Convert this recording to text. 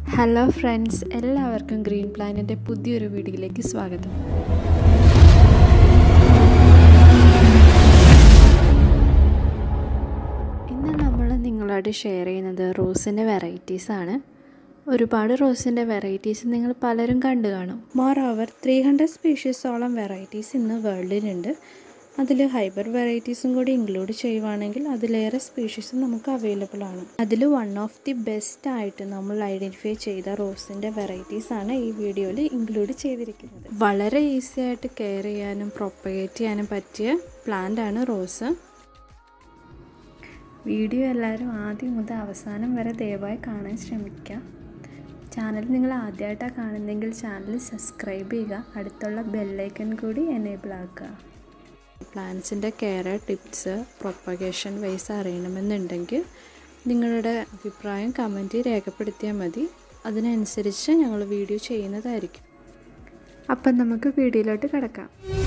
hello friends എല്ലാവർക്കും green പ്ലാനിൻ്റെ പുതിയൊരു വീഡിയോയിലേക്ക് സ്വാഗതം ഇന്ന് നമ്മൾ നിങ്ങളോട് ഷെയർ ചെയ്യുന്നത് റോസിൻ്റെ വെറൈറ്റീസാണ് ഒരുപാട് റോസിൻ്റെ വെറൈറ്റീസ് നിങ്ങൾ പലരും കണ്ടു കാണും മോർ ഓവർ ത്രീ ഹൺഡ്രഡ് സ്പീഷീസോളം വെറൈറ്റീസ് ഇന്ന് വേൾഡിലുണ്ട് അതിൽ ഹൈബർ വെറൈറ്റീസും കൂടി ഇൻക്ലൂഡ് ചെയ്യുവാണെങ്കിൽ അതിലേറെ സ്പീഷീസ് നമുക്ക് അവൈലബിൾ ആണ് അതിൽ വൺ ഓഫ് ദി ബെസ്റ്റ് ആയിട്ട് നമ്മൾ ഐഡൻറ്റിഫൈ ചെയ്ത റോസിൻ്റെ വെറൈറ്റീസ് ആണ് ഈ വീഡിയോയിൽ ഇൻക്ലൂഡ് ചെയ്തിരിക്കുന്നത് വളരെ ഈസി ആയിട്ട് കെയർ ചെയ്യാനും പ്രൊപ്പഗേറ്റ് ചെയ്യാനും പറ്റിയ പ്ലാന്റ് ആണ് റോസ് വീഡിയോ എല്ലാവരും ആദ്യം മുതൽ അവസാനം വരെ ദയവായി കാണാൻ ശ്രമിക്കുക ചാനൽ നിങ്ങൾ ആദ്യമായിട്ടാണ് കാണുന്നതെങ്കിൽ ചാനൽ സബ്സ്ക്രൈബ് ചെയ്യുക അടുത്തുള്ള ബെല്ലൈക്കൺ കൂടി എനേബിൾ ആക്കുക പ്ലാന്റ്സിൻ്റെ കെയർ ടിപ്സ് പ്രൊപ്പഗേഷൻ വൈസ് അറിയണമെന്നുണ്ടെങ്കിൽ നിങ്ങളുടെ അഭിപ്രായം കമൻറ്റിൽ രേഖപ്പെടുത്തിയാൽ മതി അതിനനുസരിച്ച് ഞങ്ങൾ വീഡിയോ ചെയ്യുന്നതായിരിക്കും അപ്പം നമുക്ക് വീഡിയോയിലോട്ട് കിടക്കാം